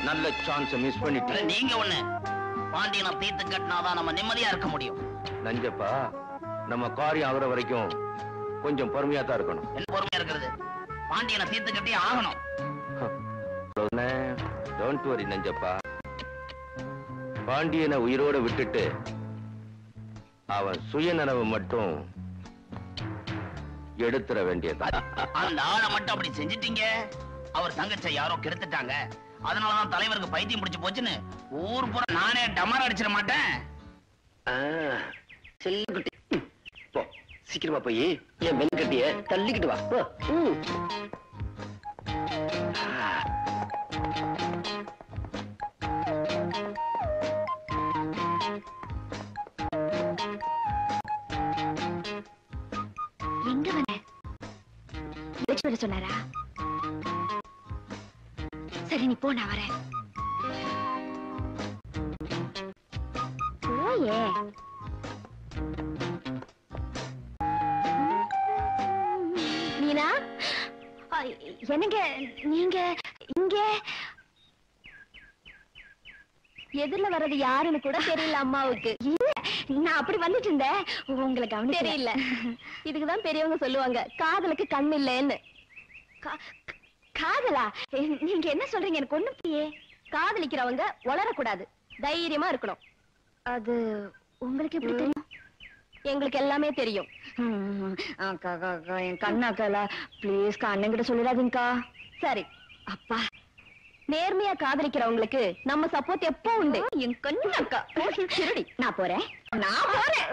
நல்ல chance miss இல்ல, பண்ணிட்டேன் நீங்க ஒண்ணு பாண்டியனை தீர்த்து கட்டினாதான் நம்ம நிம்மதியா இருக்க முடியும் நஞ்சப்பா நம்ம காரியம் ஆகுற வரைக்கும் கொஞ்சம் பொறுமையா தான் இருக்கணும் என்ன பொறுமையா இருக்கிறது பாண்டியனை தீர்த்து கட்டி ஆகணும் டோன்ட் வரி நஞ்சப்பா பாண்டியனை உயிரோட விட்டுட்டு அவன் சுயநனவு மட்டும் எடுத்துற வேண்டியதான் அந்த ஆளை மட்டும் அப்படி செஞ்சிட்டீங்க அவர் தங்கச்சை யாரோ கெடுத்துட்டாங்க அதனாலதான் தலைவருக்கு பைத்தியம் பிடிச்சு போச்சுன்னு ஊர் பூரா நானே டமர் அடிச்சிட மாட்டேன் செல்லுக்குட்டி ம், போ சீக்கிரமா போய் என் வெண்கட்டிய தள்ளிக்கிட்டு வா போ ம். ஆ. எங்க வர யோசிச்சு வர சொன்னாரா சரி நீ போ நான் வரேன் போயே மீனா அ, என்னங்க நீங்க இங்க எதிர்ல வர்றது யாருன்னு கூட தெரியல அம்மாவுக்கு இல்ல நான் அப்படி வந்துட்டு இருந்தேன் உங்களை கவனிச்சு தெரியல இதுக்குதான் பெரியவங்க சொல்லுவாங்க காதலுக்கு கண் இல்லைன்னு கா- காதலா எ- நீங்க என்ன சொல்றீங்க எனக்கு ஒண்ணும் புரியலையே காதலிக்கிறவங்க வளரக்கூடாது தைரியமா இருக்கணும் அது உங்களுக்கு எப்படி தெரியும் எங்களுக்கு எல்லாமே தெரியும் ம், அக்கா, அக்கா, அக்கா, என் கண்ணாக்கல ப்ளீஸ் அண்ணங்கிட்ட சொல்லிடாதீங்கக்கா சரி அப்பா நேர்மையா காதலிக்கிறவங்களுக்கு நம்ம சப்போர்ட் எப்போ உண்டு என் கண்ணாக்கா திருடி நான் போறேன் நான் போறேன்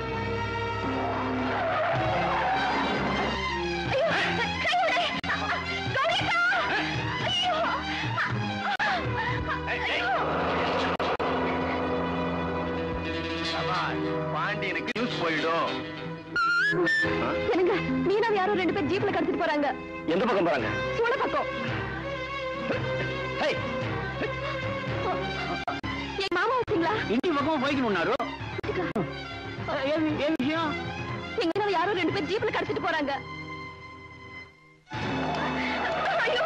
ஐயோ, கைவிடு. கௌரிக்கா! ஐயோ! ஐயோ! பாண்டியனுக்கு நியூஸ் போயிடும் என்னங்க மீனாவை யாரோ ரெண்டு பேர் ஜீப்ல கடத்திட்டு போறாங்க எந்த பக்கம் போறாங்க சூழ பக்கம் ஹே என் மாமா வச்சீங்களா ఇంటి పక్కన పైకి ఉన్నారు ఏం ఏం విషయం எங்க மீனாவை யாரோ ரெண்டு பேர் ஜீப்ல கடத்திட்டு போறாங்க ஐயோ!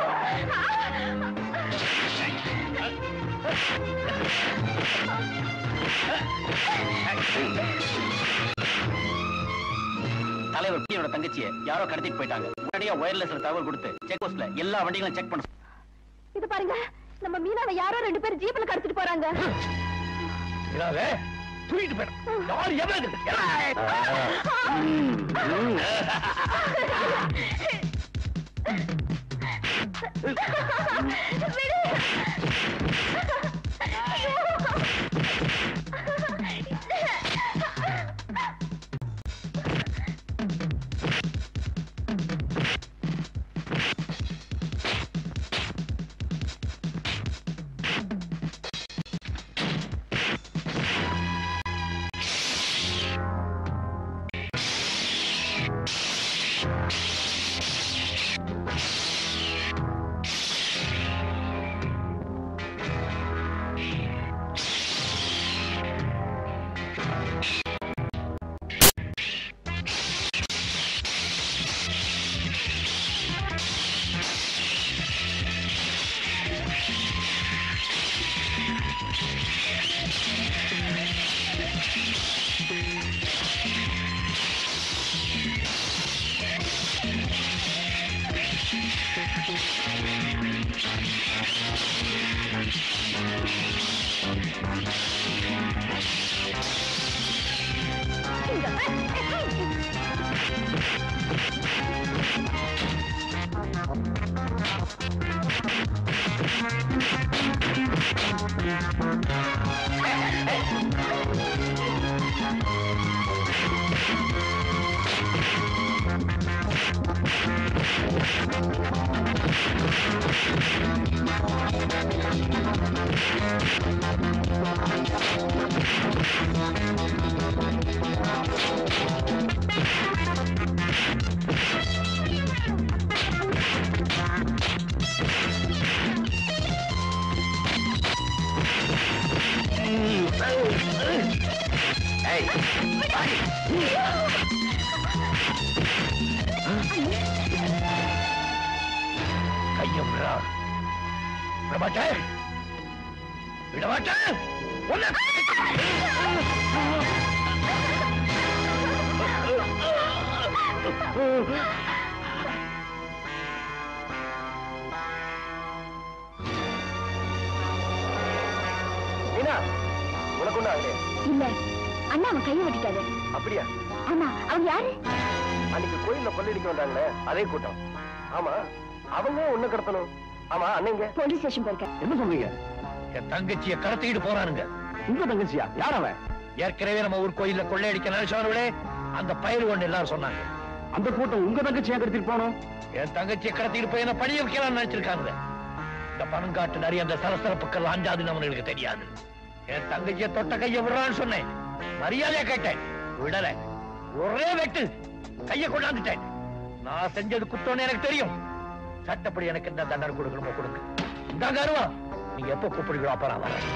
தலைவர் பியோட தங்கச்சியை யாரோ கடத்திட்டு போயிட்டாங்க முன்னாடியே ஒயர்லெஸ்ல தகவல் கொடுத்து செக் போஸ்ட்ல எல்லா வண்டிகளும் செக் பண்ண இது பாருங்க நம்ம மீனாவை யாரோ ரெண்டு பேர் ஜீப்ல கடத்திட்டு போறாங்க தூக்கிட்டு போயிடும் யார் எவ்வளவு கையம்ரா பிரபாகர் விடமாட்டேன் உன்னை மீனா உனக்கு ஒண்ணு ஆகலையே இல்ல அண்ணா அவன் கையை வெட்டிட்டாரு அப்படியா ஆமா அவன் யாரு அன்னைக்கு கோயில்ல கொள்ளையடிக்க வந்தாங்களே அதே கூட்டம் ஆமா அவங்க ஒண்ணு கடத்தணும் ஆமா அண்ணங்க போலீஸ் ஸ்டேஷன் போயிருக்க என்ன சொல்றீங்க என் தங்கச்சியை கடத்திக்கிட்டு போறானுங்க உங்க தங்கச்சியா யார் அவன் ஏற்கனவே நம்ம ஊர் கோயில்ல கொள்ளையடிக்க நினைச்சவர்களே அந்த பயிர் ஒண்ணு எல்லாரும் சொன்னாங்க அந்த கூட்டம் உங்க தங்கச்சியா கடத்திட்டு போனோம் என் தங்கச்சியை கடத்திட்டு போய் என்ன பழிய வைக்கலாம்னு நினைச்சிருக்காங்க இந்த பணங்காட்டு நிறைய அந்த சலசலப்புக்கள் அஞ்சாதுன்னு அவனுக்கு தெரியாது என் தங்கச்சியை தொட்ட கையை விடுறான்னு சொன்னேன் மரியாதையா கேட்டேன் விடல ஒரே வெட்டு கையை கொண்டாந்துட்டேன் நான் செஞ்சது குத்தம்னு எனக்கு தெரியும் சட்டப்படி எனக்கு என்ன தண்டனை கொடுக்கணுமோ கொடுங்க இந்தாங்க அருவா நீங்க எப்ப கூப்பிடுங்களோ அப்ப நான் வரேன்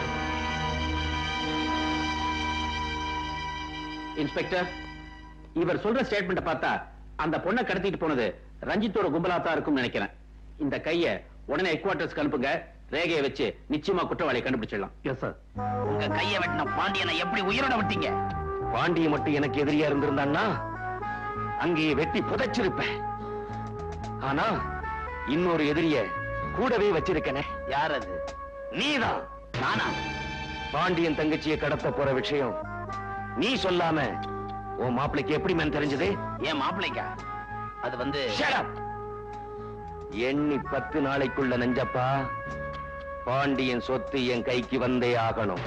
இன்ஸ்பெக்டர் இவர் சொல்ற ஸ்டேட்மெண்ட பார்த்தா அந்த பொண்ணை கடத்திட்டு போனது ரஞ்சித்தோட கும்பலா தான் இருக்கும்னு நினைக்கிறேன் இந்த கைய உடனே ஹெட் குவார்டர்ஸ்க்கு அனுப்புங்க ரேகையை வச்சு நிச்சயமா குற்றவாளியை கண்டுபிடிச்சிடலாம் எஸ் சார் உங்க கைய வெட்டின பாண்டியனை எப்படி உயிரோட விட்டீங்க பாண்டிய மட்டும் எனக்கு எதிரியா இருந்திருந்தான்னா அங்கேயே வெட்டி புதைச்சிருப்பேன் ஆனா இன்னொரு எதிரிய கூடவே வச்சிருக்கனே யார் அது நீதான் நானா பாண்டியன் தங்கச்சியை கடத்த போற விஷயம் நீ சொல்லாம உன் மாப்பிளைக்கு எப்படி மேன் தெரிஞ்சது ஏன் மாப்பிள்ளைக்கா அது வந்து Shut up. எண்ணி பத்து நாளைக்குள்ள நெஞ்சப்பா பாண்டியன் சொத்து என் கைக்கு வந்தே ஆகணும்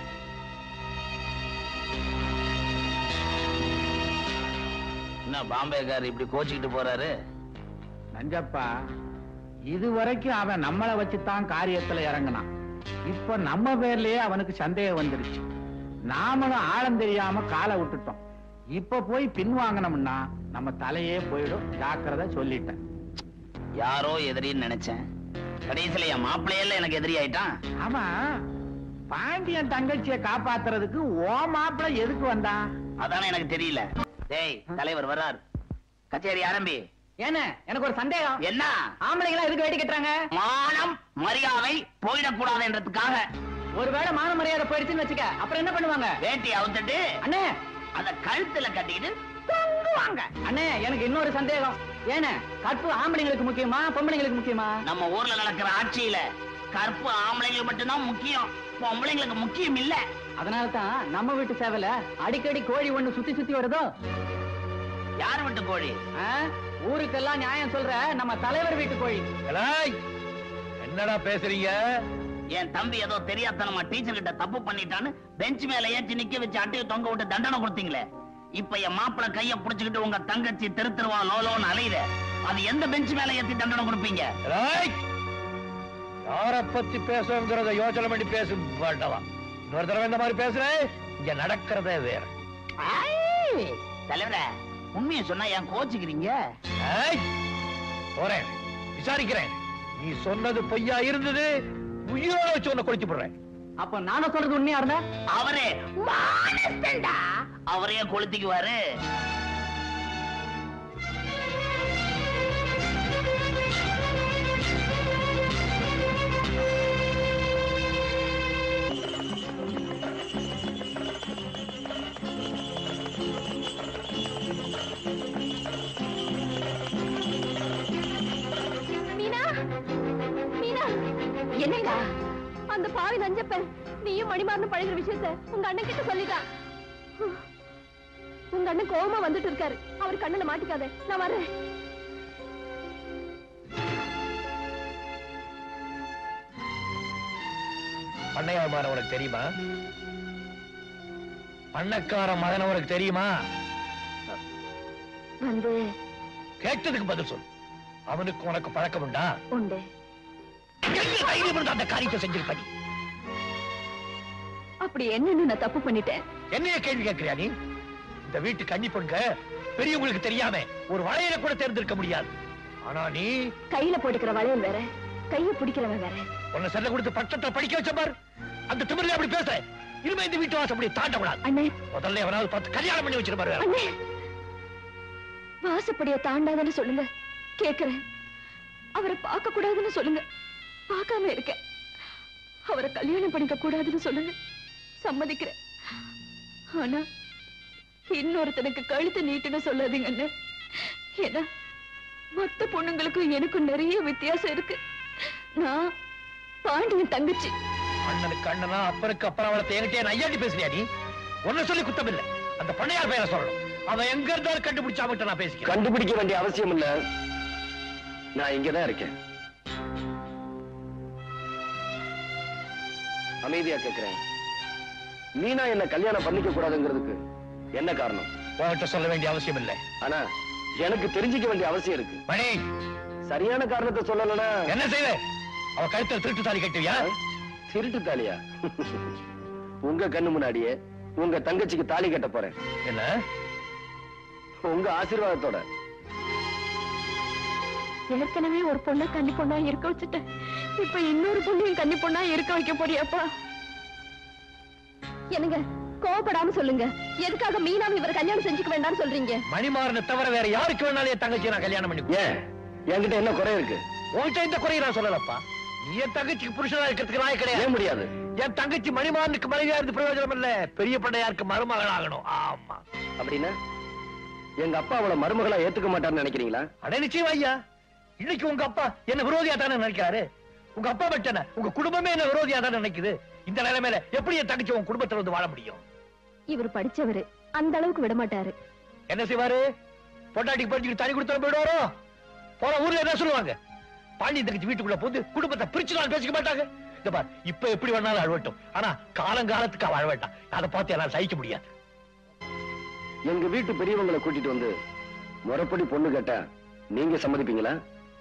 என்ன பாம்பேக்கார் இப்படி கோச்சிக்கிட்டு போறாரு நஞ்சப்பா இதுவரைக்கும் அவன் நம்மள வச்சுதான் காரியத்துல இறங்கினான் இப்ப நம்ம பேர்லயே அவனுக்கு சந்தேகம் வந்துருச்சு நாமளும் ஆழம் தெரியாம காலை விட்டுட்டோம் இப்ப போய் பின்வாங்கினோம்னா நம்ம தலையே போயிடும் ஜாக்கிரதை சொல்லிட்டேன் யாரோ எதிரின்னு நினைச்சேன் கடைசியில என் மாப்பிள்ளையல்ல எனக்கு எதிரி ஆயிட்டான் ஆமா பாண்டியன் தங்கச்சியை காப்பாத்துறதுக்கு ஓ மாப்பிள எதுக்கு வந்தான் அதானே எனக்கு தெரியல டேய் தலைவர் வர்றார் கச்சேரி ஆரம்பி ஏன எனக்கு ஒரு சந்தேகம் என்ன ஆம்பளைங்களா எதுக்கு வேடி கட்டுறாங்க மானம் மரியாதை போயிடக்கூடாதுன்றதுக்காக ஒருவேளை மான மரியாதை போயிடுச்சுன்னு வச்சுக்க அப்புறம் என்ன பண்ணுவாங்க வேட்டி அவுத்துட்டு அண்ணே அத கழுத்துல கட்டிக்கிட்டு தொங்குவாங்க அண்ணே எனக்கு இன்னொரு சந்தேகம் ஏன கற்பு ஆம்பளைங்களுக்கு முக்கியமா பொம்பளைங்களுக்கு முக்கியமா நம்ம ஊர்ல நடக்கிற ஆட்சியில கற்பு ஆம்பளைங்களுக்கு மட்டும்தான் முக்கியம் பொம்பளைங்களுக்கு முக்கியம் இல்ல அதனால தான் நம்ம வீட்டு சேவல அடிக்கடி கோழி ஒண்ணு சுத்தி சுத்தி வருதோ யார் விட்டு கோழி ஆ? ஊருக்கெல்லாம் நியாயம் சொல்ற நம்ம தலைவர் வீட்டு கோழி ஏலாய், என்னடா பேசுறீங்க என் தம்பி ஏதோ தெரியாதனமா டீச்சர் கிட்ட தப்பு பண்ணிட்டான்னு பெஞ்ச் மேல ஏற்றி நிக்க வச்சு அட்டையை தொங்க விட்டு தண்டனை கொடுத்தீங்களே இப்ப என் மாப்பிள கைய புடிச்சுக்கிட்டு உங்க தங்கச்சி தெரு தெருவா லோலோன்னு அலையுத அது எந்த பெஞ்ச் மேல ஏத்தி தண்டனை கொடுப்பீங்க ஏலாய், யார பத்தி பேசுறோங்கிறத யோசனை பண்ணி பேச வேண்டாம் இன்னொரு தடவை இந்த மாதிரி பேசுறேன் இங்க நடக்கிறதே வேற ஐ, தலைவரே உண்மையை சொன்னா ஏன் கோச்சுக்கிறீங்க ஏய், போறேன் விசாரிக்கிறேன் நீ சொன்னது பொய்யா இருந்தது உயிரோட வச்சு உன்னை கொளுத்தி போடுறேன் அப்ப நானும் சொல்றது உண்மையா இருந்தா அவரே மானஸ்தன்டா. அவரே கொளுத்திக்குவாரு மீனா மீனா என்னடா அந்த பாவி நஞ்சப்பன் நீயும் மணிமாறனும் பழகுற விஷயத்த உங்க அண்ணன் கிட்ட சொல்லிட்டான் உங்க அண்ணன் கோவமா வந்துட்டு இருக்காரு அவர் கண்ணுல மாட்டிக்காத நான் வரேன் பண்ணையார் மகன் உனக்கு தெரியுமா பண்ணக்கார மகன் உனக்கு தெரியுமா வந்து கேட்டதுக்கு பதில் சொல் அவனுக்கு உனக்கு பழக்கம் உண்டா உண்டு எங்க தைரியம் இருந்தா அந்த காரியத்தை செஞ்சிருப்ப நீ அப்படி என்னன்னு நான் தப்பு பண்ணிட்டேன் என்னைய கேள்வி கேட்கிறியா நீ இந்த வீட்டு கன்னி பொண்க பெரியவங்களுக்கு தெரியாம ஒரு வளையல கூட தேர்ந்தெடுக்க முடியாது ஆனா நீ கையில போட்டுக்கிற வளையல் வேற கைய பிடிக்கிறவன் வேற உன்னை செல்ல கொடுத்து பட்சத்தை படிக்க வச்ச பார் அந்த திமிரில அப்படி பேச இனிமே இந்த வீட்டு வாசப்படி தாண்ட கூடாது அண்ணே முதல்ல எவனாவது பார்த்து கல்யாணம் பண்ணி வச்சிருப்பாரு அண்ணே வாசப்படிய தாண்டாதன்னு சொல்லுங்க கேக்குறேன் அவரை பார்க்க கூடாதுன்னு சொல்லுங்க பார்க்காம இருக்க அவரை கல்யாணம் பண்ணிக்க கூடாதுன்னு சொல்லுங்க சம்மதிக்கிறேன் ஆனா இன்னொருத்தனுக்கு கழுத்து நீட்டுன்னு சொல்லாதீங்க அண்ணே ஏன்னா மத்த பொண்ணுங்களுக்கும் எனக்கும் நிறைய வித்தியாசம் இருக்கு நான் பாண்டியன் தங்கச்சி அண்ணனுக்கு அண்ணனா அப்பனுக்கு அப்புறம் அவளை என்கிட்ட நையாண்டி பேசுறியா நீ ஒன்னு சொல்லி குத்தம் இல்ல அந்த பண்ணையார் பேரை சொல்லணும் அவன் எங்க இருந்தாலும் கண்டுபிடிச்சா மட்டும் நான் பேசிக்கிறேன் கண்டுபிடிக்க வேண்டிய அவசியம் இல்ல நான் இங்கதான் இருக்கேன் அமைதியா கேக்குறேன் மீனா என்ன கல்யாணம் பண்ணிக்க கூடாதுங்கிறதுக்கு என்ன காரணம் உன்கிட்ட சொல்ல வேண்டிய அவசியம் இல்ல ஆனா எனக்கு தெரிஞ்சுக்க வேண்டிய அவசியம் இருக்கு மணி சரியான காரணத்தை சொல்லலனா என்ன செய்வ அவ கழுத்துல திருட்டு தாலி கட்டுவியா திருட்டு தாலியா உங்க கண்ணு முன்னாடியே உங்க தங்கச்சிக்கு தாலி கட்ட போறேன் என்ன உங்க ஆசீர்வாதத்தோட ஏற்கனவே ஒரு பொண்ணை கன்னி பொண்ணா இருக்க வச்சுட்டேன் இப்ப இன்னொரு பொண்ணையும் கன்னி பொண்ணா இருக்க வைக்க போறியாப்பா என்னங்க கோவப்படாம சொல்லுங்க எதுக்காக மீனாவை இவர் கல்யாணம் செஞ்சுக்க வேண்டாம்னு சொல்றீங்க மணிமாறனை தவிர வேற யாருக்கு வேணாலும் என் தங்கச்சியை நான் கல்யாணம் பண்ணி ஏன் என்கிட்ட என்ன குறை இருக்கு உன்கிட்ட இந்த குறையை நான் சொல்லலப்பா நீ என் தங்கச்சிக்கு புருஷனா இருக்கிறதுக்கு நான் கிடையாது ஏன் முடியாது என் தங்கச்சி மணிமாறனுக்கு மனைவியா இருந்து பிரயோஜனம் இல்ல பெரிய பண்ணையாருக்கு மருமகள் ஆகணும் ஆமா அப்படின்னா எங்க அப்பா அவளை மருமகளா ஏத்துக்க மாட்டார்னு நினைக்கிறீங்களா அட நிச்சயம் ஐயா இன்னைக்கு உங்க அப்பா என்ன விரோதியா தானே நினைக்கிறாரு உங்க அப்பா மட்டும் என்ன உங்க குடும்பமே என்ன விரோதியா தானே நினைக்குது இந்த நிலைமையில எப்படி என் தங்கச்சி உங்க குடும்பத்துல வந்து வாழ முடியும் இவர் படிச்சவரு அந்த அளவுக்கு விட மாட்டாரு என்ன செய்வாரு பொண்டாட்டிக்கு படிச்சுட்டு தனி கொடுத்தா போயிடுவாரோ போற ஊர்ல என்ன சொல்லுவாங்க பாண்டி தங்கச்சி வீட்டுக்குள்ள போது குடும்பத்தை பிரிச்சு நான் பேசிக்க மாட்டாங்க இந்த பார் இப்ப எப்படி வேணாலும் அழவட்டும் ஆனா காலங்காலத்துக்கு அவ அழ வேண்டாம் அதை பார்த்து எல்லாம் சகிக்க முடியாது எங்க வீட்டு பெரியவங்களை கூட்டிட்டு வந்து முறைப்படி பொண்ணு கேட்டா நீங்க சம்மதிப்பீங்களா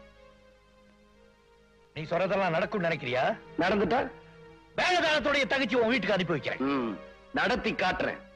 நீ சொல்றதெல்லாம் நடக்கும் நினைக்கிறியா நடந்துட்டா வேலைதானத்துடைய தங்கச்சி உன் வீட்டுக்கு அனுப்பி வைக்கிறேன் ம், நடத்தி காட்டுறேன்